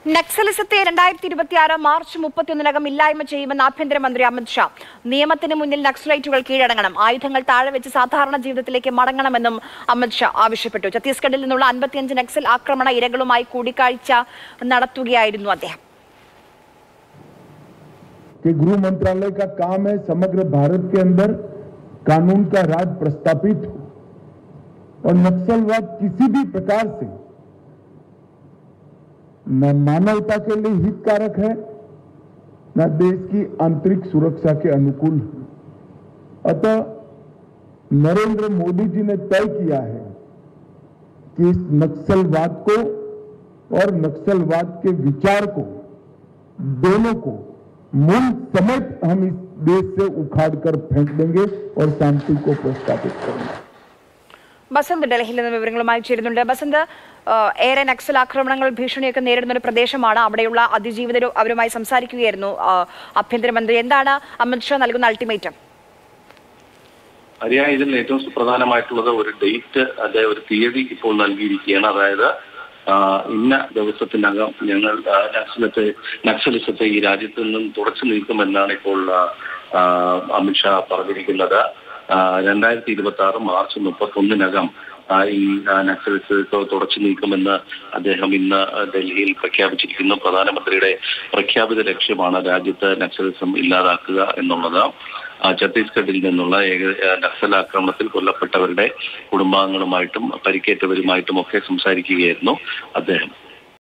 നക്സലിസത്തെ രണ്ടായിരത്തി ഇരുപത്തിയാറ് മാർച്ച് മുപ്പത്തിയൊന്നിനകം ഇല്ലായ്മ ചെയ്യുമെന്ന് ആഭ്യന്തരമന്ത്രി അമിത്ഷാ നിയമത്തിന് മുന്നിൽ നക്സലൈറ്റുകൾ കീഴടങ്ങണം ആയുധങ്ങൾ താഴെ വെച്ച് സാധാരണ ജീവിതത്തിലേക്ക് മടങ്ങണമെന്നും അമിത്ഷാ ആവശ്യപ്പെട്ടു ഛത്തീസ്ഗഡിൽ നിന്നുള്ള അൻപത്തിയഞ്ച് നക്സൽ ആക്രമണ ഇരകളുമായി കൂടിക്കാഴ്ച നടത്തുകയായിരുന്നു അദ്ദേഹം कि गृह मंत्रालय का काम है समग्र भारत के अंदर कानून का राज प्रस्थापित हो और नक्सलवाद किसी भी प्रकार से न मानवता के लिए हितकारक है न देश की आंतरिक सुरक्षा के अनुकूल है अतः नरेंद्र मोदी जी ने तय किया है कि इस नक्सलवाद को और नक्सलवाद के विचार को दोनों को मूल समेत हम इस देश से उखाड़कर फेंक देंगे और शांति को प्रस्तावित करेंगे ബസന്ത് ഡൽഹിയിൽ നിന്ന് വിവരങ്ങളുമായി ചേരുന്നുണ്ട് ബസന്ത് ആ, ഏറെ നക്സൽ ആക്രമണങ്ങൾ ഭീഷണിയൊക്കെ നേരിടുന്ന ഒരു പ്രദേശമാണ് അവിടെയുള്ള അതിജീവിതരും അവരുമായി സംസാരിക്കുകയായിരുന്നു ആ, ആഭ്യന്തരമന്ത്രി എന്താണ് അമിത്ഷാ നൽകുന്ന അൾട്ടിമേറ്റം ഹരിയാന ഇതിൽ ഏറ്റവും സുപ്രധാനമായിട്ടുള്ളത് ഒരു ഡേറ്റ് അല്ലെ ഒരു തീയതി ഇപ്പോൾ നൽകിയിരിക്കുകയാണ് അതായത് ആ, ഇന്ന ദിവസത്തിനകം ഞങ്ങൾ ആ, നക്സലത്തെ നക്സലിസത്തെ ഈ രാജ്യത്ത് നിന്നും തുടച്ചു നീക്കുമെന്നാണ് ഇപ്പോൾ ആ, ആ, അമിത്ഷാ പറഞ്ഞിരിക്കുന്നത് ആ, രണ്ടായിരത്തി ഇരുപത്തി ആറ് മാർച്ച് മുപ്പത്തി ഒന്നിനകം ഈ ആ, നക്സലിസ് തു- തുടച്ചു നീക്കുമെന്ന് അദ്ദേഹം ഇന്ന് ഡൽഹിയിൽ പ്രഖ്യാപിച്ചിരിക്കുന്നു പ്രധാനമന്ത്രിയുടെ പ്രഖ്യാപിത ലക്ഷ്യമാണ് രാജ്യത്ത് നക്സലിസം ഇല്ലാതാക്കുക എന്നുള്ളത് ആ, ഛത്തീസ്ഗഡിൽ നിന്നുള്ള ഏക ആ, നക്സൽ ആക്രമണത്തിൽ കൊല്ലപ്പെട്ടവരുടെ കുടുംബാംഗങ്ങളുമായിട്ടും പരിക്കേറ്റവരുമായിട്ടും ഒക്കെ സംസാരിക്കുകയായിരുന്നു അദ്ദേഹം